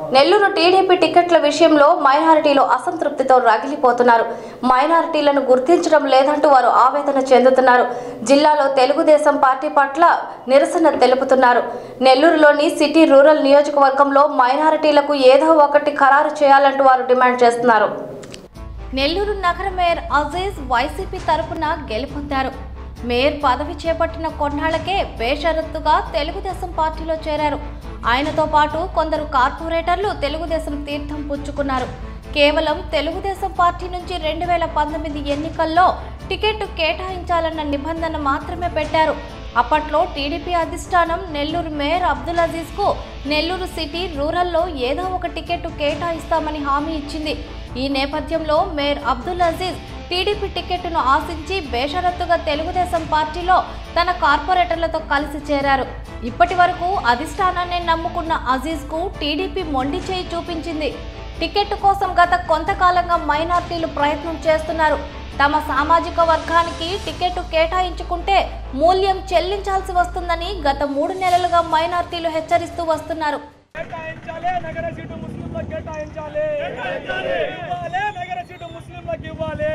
Nellore TDP టికెట్ల విషయంలో మైనారిటీలు అసంతృప్తితో రగిలిపోతున్నారు మైనారిటీలను గుర్తించడం లేదంటూ వారు ఆవేదన చెందుతున్నారు జిల్లాలో తెలుగుదేశం పార్టీ పట్ల నిరసన తెలుపుతున్నారు నెల్లూరులోని సిటీ రూరల్ నియోజకవర్గంలో మైనారిటీలకు ఏదో ఒకటి ఖరారు చేయాలంటూ వారు డిమాండ్ చేస్తున్నారు నెల్లూరు నగర మేయర్ అజీజ్ వైసీపీ తరపున గెలుపొందారు మేయర్ పదవి చేపట్టిన కొన్నాళ్లకే బేషరత్తుగా తెలుగుదేశం పార్టీలో చేరారు ఆయనతో పాటు కొందరు కార్పొరేటర్లు తెలుగుదేశం తీర్థం పుచ్చుకున్నారు కేవలం తెలుగుదేశం పార్టీ నుంచి రెండు వేల పంతొమ్మిది ఎన్నికల్లో టికెట్ కేటాయించాలన్న నిబంధన మాత్రమే పెట్టారు అప్పట్లో టీడీపీ అధిష్టానం నెల్లూరు మేయర్ అబ్దుల్ అజీజ్కు నెల్లూరు సిటీ రూరల్లో ఏదో ఒక టికెట్ కేటాయిస్తామని హామీ ఇచ్చింది ఈ నేపథ్యంలో మేయర్ అబ్దుల్ అజీజ్ టీడీపీ టికెట్ను ఆశించి బేషరత్తుగా తెలుగుదేశం పార్టీలో తన కార్పొరేటర్లతో కలిసి చేరారు ఇప్పటి వరకు అధిష్టానాన్ని నమ్ముకున్న అజీజ్కు టీడీపీ మొండి చేయి చూపించింది టికెట్ కోసం గత కొంతకాలంగా మైనార్టీలు ప్రయత్నం చేస్తున్నారు తమ సామాజిక వర్గానికి టికెట్ కేటాయించుకుంటే మూల్యం చెల్లించాల్సి వస్తుందని గత మూడు నెలలుగా మైనార్టీలు హెచ్చరిస్తూ వస్తున్నారు కేటాయించాలి నగర సీటు ముస్లింలకు కేటాయించాలి ఇవ్వాలి నగర సీటు ముస్లింలకు ఇవ్వాలి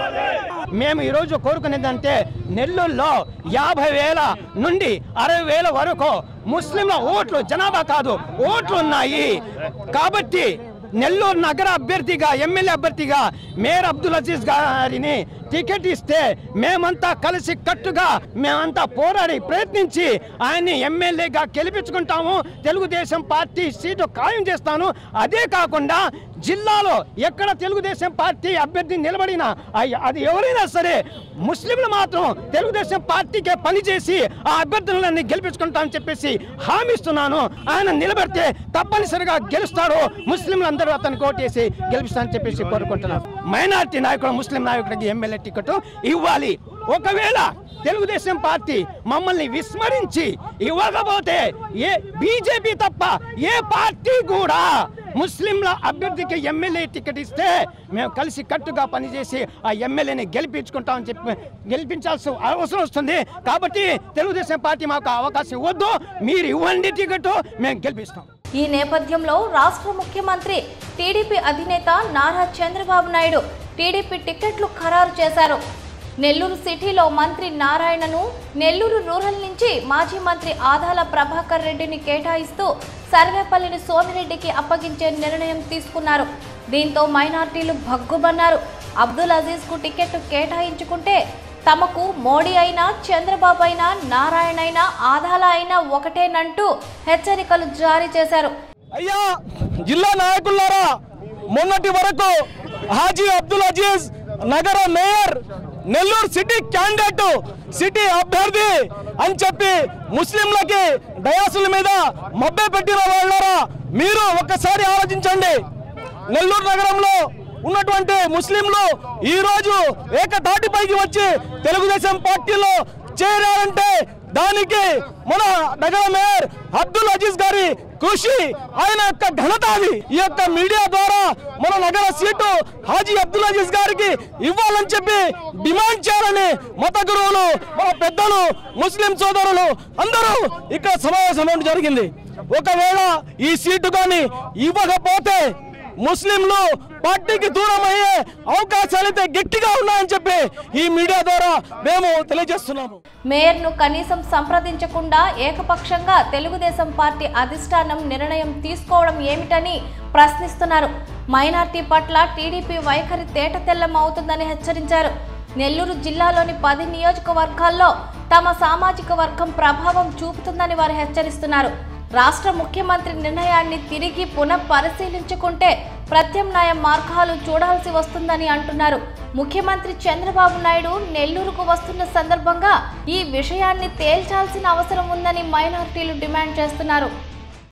మేము ఈరోజు కోరుకునేదంటే నెల్లూరులో యాభై వేల నుండి అరవై వేల వరకు ముస్లింల ఓట్లు జనాభా కాదు ఓట్లు ఉన్నాయి కాబట్టి నెల్లూరు నగర అభ్యర్థిగా ఎమ్మెల్యే అభ్యర్థిగా మేయర్ అబ్దుల్ అజీజ్ గారిని టికెట్ ఇస్తే మేమంతా కలిసి కట్టుగా మేమంతా పోరాడి ప్రయత్నించి ఆయన్ని ఎమ్మెల్యేగా గెలిపించుకుంటాము తెలుగుదేశం పార్టీ సీటు ఖాయం చేస్తాను అదే కాకుండా జిల్లాలో ఎక్కడ తెలుగుదేశం పార్టీ అభ్యర్థి నిలబడినా అయ్- అది ఎవరైనా సరే ముస్లింలు మాత్రం తెలుగుదేశం పార్టీకే పనిచేసి ఆ అభ్యర్థులన్నీ గెలిపించుకుంటామని చెప్పేసి హామీస్తున్నాను ఆయన నిలబెడితే తప్పనిసరిగా గెలుస్తాడు ముస్లింలందరూ అతనికి ఓటేసి గెలిపిస్తానని చెప్పేసి కోరుకుంటున్నాను మైనార్టీ నాయకుడు ముస్లిం నాయకుడికి ఎమ్మెల్యే టికెట్ ఇవ్వాలి ఒకవేళ తెలుగుదేశం పార్టీ మమ్మల్ని విస్మరించి ఇవ్వకపోతే ఏ బీజేపీ తప్ప ఏ పార్టీ కూడా ముస్లింల అభ్యర్థికి ఎమ్మెల్యే టికెట్ ఇస్తే మేము కలిసి కట్టుగా పనిచేసి ఆ ఎమ్మెల్యేని గెలిపించుకుంటామని చెప్పి గెలిపించాల్సిన అవసరం వస్తుంది కాబట్టి తెలుగుదేశం పార్టీ మాకు ఆ అవకాశం ఇవ్వద్దు మీరు ఇవ్వండి టికెట్ మేము గెలిపిస్తాం ఈ నేపథ్యంలో రాష్ట్ర ముఖ్యమంత్రి టీడీపీ అధినేత నారా చంద్రబాబు నాయుడు టీడీపీ టికెట్లు ఖరారు చేశారు నెల్లూరు సిటీలో మంత్రి నారాయణను నెల్లూరు రూరల్ నుంచి మాజీ మంత్రి ఆదాల ప్రభాకర్ రెడ్డిని కేటాయిస్తూ సర్వేపల్లిని సోమిరెడ్డికి అప్పగించే నిర్ణయం తీసుకున్నారు దీంతో మైనార్టీలు భగ్గుమన్నారు అబ్దుల్ అజీజ్కు టికెట్ కేటాయించుకుంటే తమకు మోడీ అయినా చంద్రబాబు అయినా నారాయణ అయినా ఆదాల అయినా ఒకటేనంటూ హెచ్చరికలు జారీ చేశారు అయ్యా జిల్లా నాయకులారా మొన్నటి వరకు హాజీ అబ్దుల్ అజీజ్ నగర mayor Nellore city candidate city అభ్యర్థి అని చెప్పి ముస్లింలకి డయాసుల మీద మబ్బే పెట్టిన వాళ్ళారా మీరు ఒక్కసారి ఆలోచించండి నెల్లూరు నగరంలో ఉన్నటువంటి ముస్లింలు ఈ రోజు ఏకతాటిపైకి వచ్చి తెలుగుదేశం పార్టీలో చేరారంటే దానికి మన నగర మేయర్ అబ్దుల్ అజీజ్ గారి కృషి ఆయన యొక్క ఘనత అది ఈ యొక్క మీడియా ద్వారా మన నగర సీటు హాజీ అబ్దుల్ అజీజ్ గారికి ఇవ్వాలని చెప్పి డిమాండ్ చేయాలని మత గురువులు మన పెద్దలు ముస్లిం సోదరులు అందరూ ఇక్కడ సమావేశం అవ్వడం జరిగింది ఒకవేళ ఈ సీటు కానీ ఇవ్వకపోతే ముస్లింలు పార్టీకి దూరం అయ్యే అవకాశాలు అయితే గట్టిగా ఉన్నాయని చెప్పి ఈ మీడియా ద్వారా మేము తెలియజేస్తున్నాము మేయర్ను కనీసం సంప్రదించకుండా ఏకపక్షంగా తెలుగుదేశం పార్టీ అధిష్టానం నిర్ణయం తీసుకోవడం ఏమిటని ప్రశ్నిస్తున్నారు మైనార్టీ పట్ల టీడీపీ వైఖరి తేటతెల్లం అవుతుందని హెచ్చరించారు నెల్లూరు జిల్లాలోని పది నియోజకవర్గాల్లో తమ సామాజిక వర్గం ప్రభావం చూపుతుందని వారు హెచ్చరిస్తున్నారు రాష్ట్ర ముఖ్యమంత్రి నిర్ణయాన్ని తిరిగి పునః పరిశీలించుకుంటే ప్రత్యామ్నాయ మార్గాలు చూడాల్సి వస్తుందని అంటున్నారు ముఖ్యమంత్రి చంద్రబాబు నాయుడు నెల్లూరుకు వస్తున్న సందర్భంగా ఈ విషయాన్ని తేల్చాల్సిన అవసరం ఉందని మైనార్టీలు డిమాండ్ చేస్తున్నారు